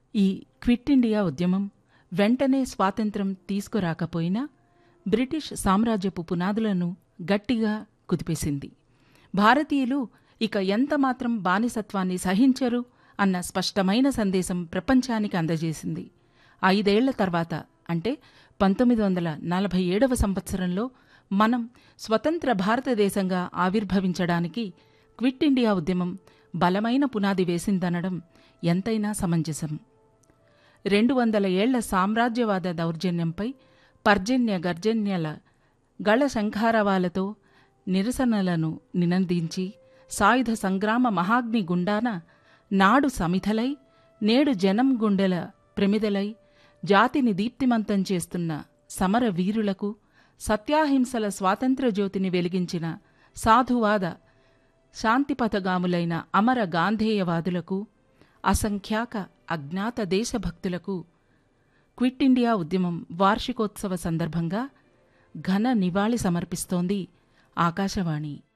ఈ quit India ఉద్యమం వెంటనే స్వాతంత్రం తీసుకురాకపోయినా బ్రిటిష్ సామ్రాజ్యపు పునాదులను గట్టిగా కుదిపేసింది భారతీయులు ఇక ఎంతమాత్రం బానిసత్వాన్ని సహించరు అన్న స్పష్టమైన సందేశం ప్రపంచానికి అందజేసింది ఐదేళ్ల తర్వాత అంటే పంతొమ్మిది వందల నలభై ఏడవ సంవత్సరంలో మనం స్వతంత్ర భారతదేశంగా ఆవిర్భవించడానికి క్విట్ ఇండియా ఉద్యమం బలమైన పునాది వేసిందనడం ఎంతైనా సమంజసం రెండు వందల ఏళ్ల సామ్రాజ్యవాద దౌర్జన్యంపై పర్జన్య గర్జన్యల గళ శంఖారవాలతో నిరసనలను నినందించి సాయుధ సంగ్రామ మహాగ్ని గుండాన నాడు సమిధలై నేడు జనం గుండెల ప్రమిదలై జాతిని దీప్తిమంతం చేస్తున్న సమర వీరులకు సత్యాహింసల స్వాతంత్ర జ్యోతిని వెలిగించిన సాధువాద శాంతిపథగాములైన అమర గాంధేయవాదులకు అసంఖ్యాక అజ్ఞాత దేశభక్తులకు క్విట్ ఇండియా ఉద్యమం వార్షికోత్సవ సందర్భంగా ఘన నివాళి సమర్పిస్తోంది ఆకాశవాణి